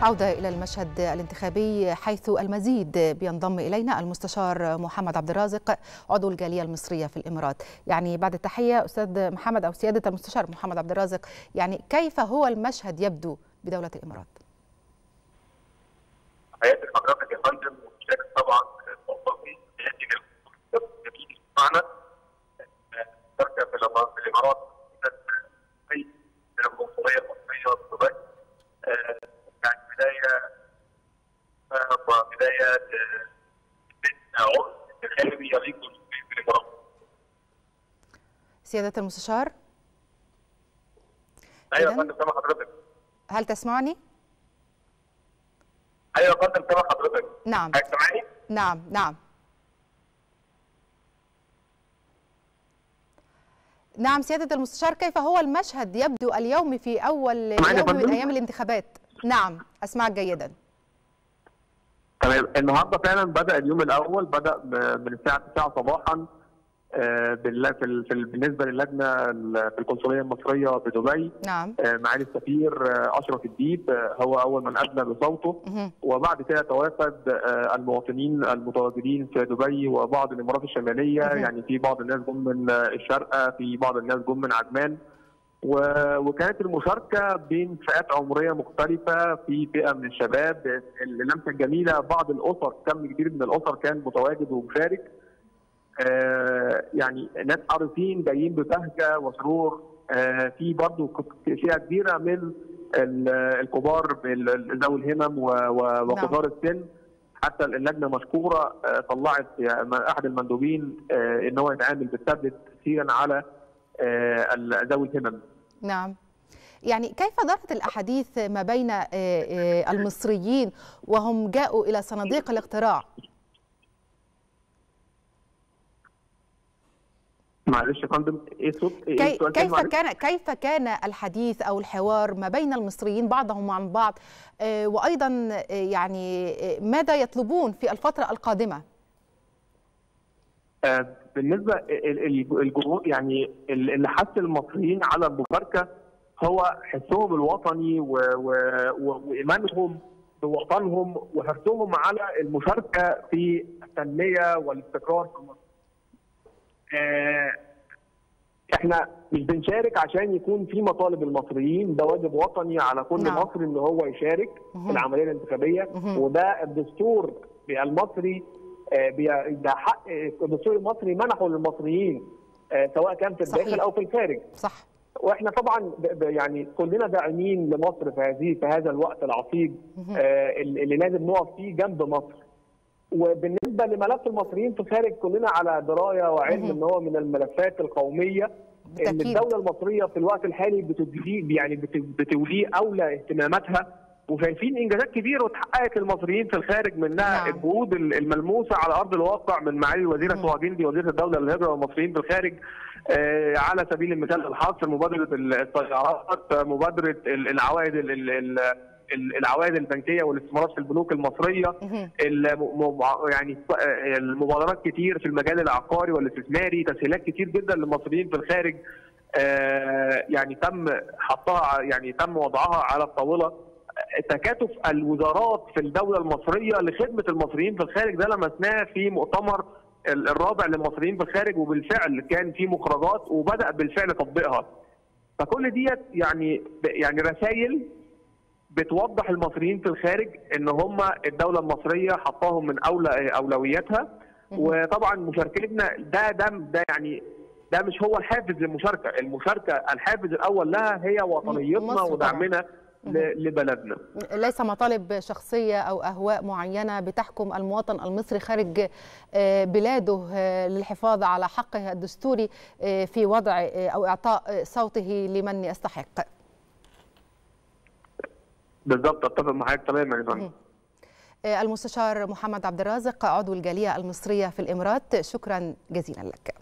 عودة إلى المشهد الانتخابي حيث المزيد بينضم إلينا المستشار محمد عبد الرازق عضو الجالية المصرية في الإمارات يعني بعد التحية أستاذ محمد أو سيادة المستشار محمد عبد الرازق يعني كيف هو المشهد يبدو بدولة الإمارات؟ حياتي حضرتك يا فندم وشاكر طبعا موظفي جميل معنا شركه في الامارات اي من القنصليه المصريه في دبي يعني بدايه بدايه عرس انتخابي يليق بالامارات سيادة المستشار ايوه يا فندم سامع حضرتك هل تسمعني؟ ايوه يا فندم سامع حضرتك نعم حضرتك سامعني؟ نعم نعم نعم سيادة المستشار كيف هو المشهد يبدو اليوم في أول سامعني يا يوم من فندم؟ أيام الانتخابات نعم أسمعك جيدا تمام النهارده فعلا بدا اليوم الاول بدا ب- من الساعه 9 صباحا آه، بالل- في ال- في ال- بالنسبه للجنه ال- في القنصليه المصريه بدبي نعم آه، معالي السفير آه، اشرف الديب آه، هو اول من ادلى بصوته مهم. وبعد كده توافد آه، المواطنين المتواجدين في دبي وبعض الامارات الشماليه مهم. يعني في بعض الناس جم من آه، الشارقه في بعض الناس جم من عجمان و- وكانت المشاركه بين فئات عمريه مختلفه في فئه من الشباب اللمسه الجميله بعض الاسر كم كبير من الاسر كان متواجد ومشارك آه، يعني ناس حريصين جايين ببهجه وسرور آه، في برضه فئه كبيره من ال- الكبار بال- ذوي الهمم و- و- وكبار السن حتى اللجنه مشكوره آه، طلعت يعني احد المندوبين آه، ان هو يتعامل بالتابلت تاثيرا على آه، ال- ذوي الهمم نعم يعني كيف دارت الأحاديث ما بين آه، آه، المصريين وهم جاءوا إلى صناديق الاقتراع معلش يا فندم ايه الصوت ايه كي السؤال تاني كيف معلش؟ كان كيف كان الحديث او الحوار ما بين المصريين بعضهم عن بعض آه، وايضا آه، يعني آه، ماذا يطلبون في الفتره القادمه؟ آه، بالنسبه ال- ال- الجمهور يعني ال- اللي حث المصريين على المشاركه هو حسهم الوطني و- و- و- وايمانهم بوطنهم وحرصهم على المشاركه في التنميه والاستقرار في مصر. آه، احنا مش بنشارك عشان يكون في مطالب المصريين ده واجب وطني على كل نعم. مصري ان هو يشارك مهم. في العمليه الانتخابيه مهم. وده الدستور المصري آه، بي- ده حق الدستور المصري منحه للمصريين آه، سواء كان في الداخل صحيح. او في الخارج صح واحنا طبعا ب- ب- يعني كلنا داعمين لمصر في هذه في هذا الوقت العصيب مهم. آه، اللي اللي لازم نقف فيه جنب مصر وبالنسبه لملف المصريين في الخارج كلنا على درايه وعلم مهم. ان هو من الملفات القوميه اللي بالتاكيد الدوله المصريه في الوقت الحالي بتدليه يعني بت- بتوليه اولى اهتماماتها وشايفين انجازات كبيره وتحققت المصريين في الخارج منها نعم. الجهود ال- الملموسه على ارض الواقع من معالي الوزيره مم. سهى جندي وزيره الدوله للهجره والمصريين في الخارج آه، على سبيل المثال الحصر مبادره الطيارات آه، مبادره ال- العوائد ال- ال- ال- ال- العوائد البنكيه والاستثمارات في البنوك المصريه مهم. الم- م- يعني آه، المبادرات كتير في المجال العقاري والاستثماري تسهيلات كتير جدا للمصريين في الخارج آه، يعني تم حطها يعني تم وضعها على الطاوله تكاتف الوزارات في الدوله المصريه لخدمه المصريين في الخارج ده لمسناه في مؤتمر ال- الرابع للمصريين في الخارج وبالفعل كان في مخرجات وبدا بالفعل تطبيقها فكل ديت يعني يعني رسائل بتوضح المصريين في الخارج ان هم الدوله المصريه حطاهم من اولى اولوياتها مهم. وطبعا مشاركتنا ده ده ده يعني ده مش هو الحافز للمشاركه، المشاركه الحافز الاول لها هي وطنيتنا مصر ودعمنا مهم. ل- لبلدنا. ليس مطالب شخصيه او اهواء معينه بتحكم المواطن المصري خارج آه، بلاده آه، للحفاظ على حقه الدستوري آه، في وضع آه، او اعطاء آه، صوته لمن يستحق بالظبط اتفق معاك تماما يا فندم. المستشار محمد عبد الرازق عضو الجالية المصرية في الإمارات شكرا جزيلا لك